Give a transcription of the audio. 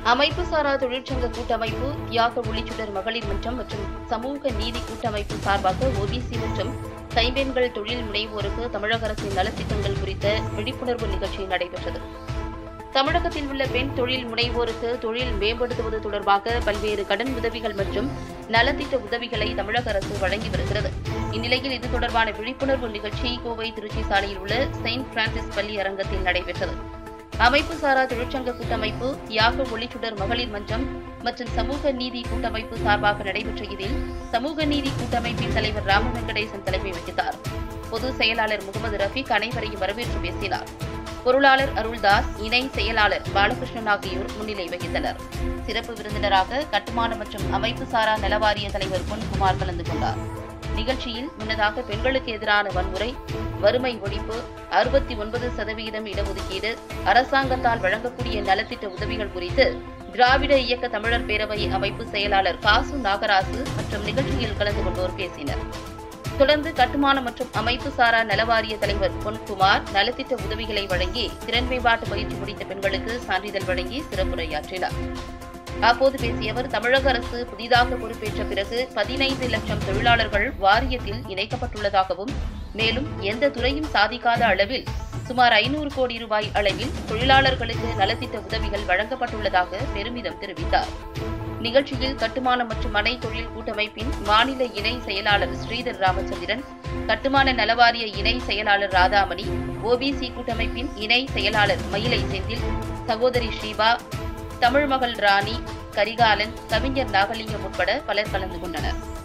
அமைப்பு சாரா தொழிற்சங்க கூட்டமைப்பு தியாக ஒளிச்சுடர் மகளிர் மன்றம் மற்றும் சமூக நீதி கூட்டமைப்பு சார்பாக ஓபிசி மற்றும் கைம்பெண்கள் தொழில் முனைவோருக்கு தமிழக அரசின் நலத்திட்டங்கள் குறித்த விழிப்புணர்வு நிகழ்ச்சி நடைபெற்றது தமிழகத்தில் உள்ள பெண் தொழில் முனைவோருக்கு தொழில் மேம்படுத்துவது தொடர்பாக பல்வேறு கடன் உதவிகள் மற்றும் நலத்திட்ட உதவிகளை தமிழக அரசு வழங்கி வருகிறது இந்நிலையில் இது தொடர்பான விழிப்புணர்வு நிகழ்ச்சி கோவை திருச்சி சாலையில் உள்ள செயின்ட் பிரான்சிஸ் பள்ளி அரங்கத்தில் நடைபெற்றது அமைப்பு சாரா தொழிற்சங்க கூட்டமைப்பு தியாக ஒளிச்சுடர் மகளிர் மன்றம் மற்றும் சமூக நீதி கூட்டமைப்பு சார்பாக நடைபெற்ற இதில் சமூக நீதி கூட்டமைப்பின் தலைவர் ராம வெங்கடேசன் தலைமை வகித்தார் பொதுச் செயலாளர் முகமது ரஃபீக் அனைவரையும் வரவேற்று பேசினார் பொருளாளர் அருள்தாஸ் இணை செயலாளர் பாலகிருஷ்ணன் ஆகியோர் முன்னிலை வகித்தனர் சிறப்பு விருந்தினராக கட்டுமான மற்றும் அமைப்பு சாரா நலவாரிய தலைவர் பொன்குமார் கலந்து கொண்டார் நிகழ்ச்சியில் முன்னதாக பெண்களுக்கு எதிரான வன்முறை வறுமை ஒழிப்பு அறுபத்தி ஒன்பது சதவீதம் இடஒதுக்கீடு அரசாங்கத்தால் வழங்கக்கூடிய நலத்திட்ட உதவிகள் குறித்து திராவிட இயக்க தமிழர் பேரவை அமைப்பு செயலாளர் காசு நாகராசு மற்றும் நிகழ்ச்சியில் கலந்து கொண்டோர் பேசினர் தொடர்ந்து கட்டுமான மற்றும் அமைப்பு சாரா நலவாரிய தலைவர் பொன்குமார் நலத்திட்ட உதவிகளை வழங்கி திறன் மேம்பாட்டு பயிற்சி முடித்த பெண்களுக்கு சான்றிதழ் வழங்கி சிறப்புரையாற்றினார் அப்போது பேசிய அவர் தமிழக அரசு புதிதாக பொறுப்பேற்ற பிறகு பதினைந்து லட்சம் தொழிலாளர்கள் வாரியத்தில் இணைக்கப்பட்டுள்ளதாகவும் மேலும் எந்த துறையும் சாதிக்காத அளவில் சுமார் ஐநூறு கோடி ரூபாய் அளவில் தொழிலாளர்களுக்கு நலத்திட்ட உதவிகள் வழங்கப்பட்டுள்ளதாக பெருமிதம் தெரிவித்தார் நிகழ்ச்சியில் கட்டுமானம் மற்றும் மனை தொழில் கூட்டமைப்பின் மாநில இணை செயலாளர் ஸ்ரீதர் ராமச்சந்திரன் கட்டுமான நலவாரிய இணை செயலாளர் ராதாமணி ஓபிசி கூட்டமைப்பின் இணை செயலாளர் மயிலை செந்தில் சகோதரி ஸ்ரீபா தமிழ் மகள் ராணி கரிகாலன் கவிஞர் நாகலிங்கம் உட்பட பலர் கலந்து கொண்டனர்